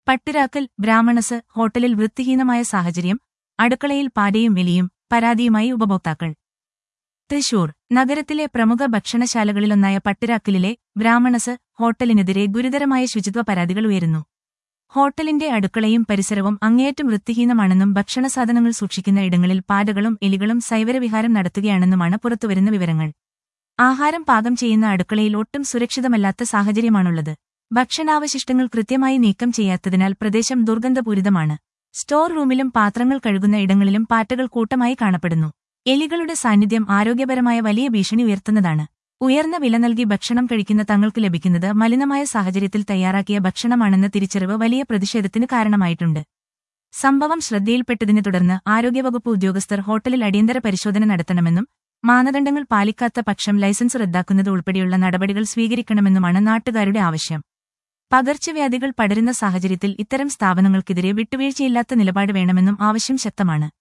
പട്ടിരാക്കൽ ബ്രാഹ്മണസ് ഹോട്ടലിൽ വൃത്തിഹീനമായ സാഹചര്യം അടുക്കളയിൽ പാരയും എലിയും പരാതിയുമായി ഉപഭോക്താക്കൾ തൃശൂർ നഗരത്തിലെ പ്രമുഖ ഭക്ഷണശാലകളിലൊന്നായ പട്ടിരാക്കലിലെ ബ്രാഹ്മണസ് ഹോട്ടലിനെതിരെ ഗുരുതരമായ ശുചിത്വ പരാതികൾ ഉയരുന്നു ഹോട്ടലിന്റെ അടുക്കളയും പരിസരവും അങ്ങേയറ്റം വൃത്തിഹീനമാണെന്നും ഭക്ഷണസാധനങ്ങൾ സൂക്ഷിക്കുന്ന ഇടങ്ങളിൽ പാരകളും എലികളും സൈവരവിഹാരം നടത്തുകയാണെന്നുമാണ് പുറത്തുവരുന്ന വിവരങ്ങൾ ആഹാരം പാകം ചെയ്യുന്ന അടുക്കളയിൽ ഒട്ടും സുരക്ഷിതമല്ലാത്ത സാഹചര്യമാണുള്ളത് ഭക്ഷണാവശിഷ്ടങ്ങൾ കൃത്യമായി നീക്കം ചെയ്യാത്തതിനാൽ പ്രദേശം ദുർഗന്ധപൂരിതമാണ് സ്റ്റോർ റൂമിലും പാത്രങ്ങൾ കഴുകുന്ന ഇടങ്ങളിലും പാറ്റകൾ കൂട്ടമായി കാണപ്പെടുന്നു എലികളുടെ സാന്നിധ്യം ആരോഗ്യപരമായ വലിയ ഭീഷണി ഉയർത്തുന്നതാണ് ഉയർന്ന വില നൽകി ഭക്ഷണം കഴിക്കുന്ന തങ്ങൾക്ക് ലഭിക്കുന്നത് മലിനമായ സാഹചര്യത്തിൽ തയ്യാറാക്കിയ ഭക്ഷണമാണെന്ന തിരിച്ചറിവ് വലിയ പ്രതിഷേധത്തിന് കാരണമായിട്ടുണ്ട് സംഭവം ശ്രദ്ധയിൽപ്പെട്ടതിനെ തുടർന്ന് ആരോഗ്യവകുപ്പ് ഉദ്യോഗസ്ഥർ ഹോട്ടലിൽ അടിയന്തര പരിശോധന നടത്തണമെന്നും മാനദണ്ഡങ്ങൾ പാലിക്കാത്ത പക്ഷം ലൈസൻസ് റദ്ദാക്കുന്നത് ഉൾപ്പെടെയുള്ള നടപടികൾ സ്വീകരിക്കണമെന്നുമാണ് നാട്ടുകാരുടെ ആവശ്യം പകർച്ചവ്യാധികൾ പടരുന്ന സാഹചര്യത്തിൽ ഇത്തരം സ്ഥാപനങ്ങൾക്കെതിരെ വിട്ടുവീഴ്ചയില്ലാത്ത നിലപാട് വേണമെന്നും ആവശ്യം ശക്തമാണ്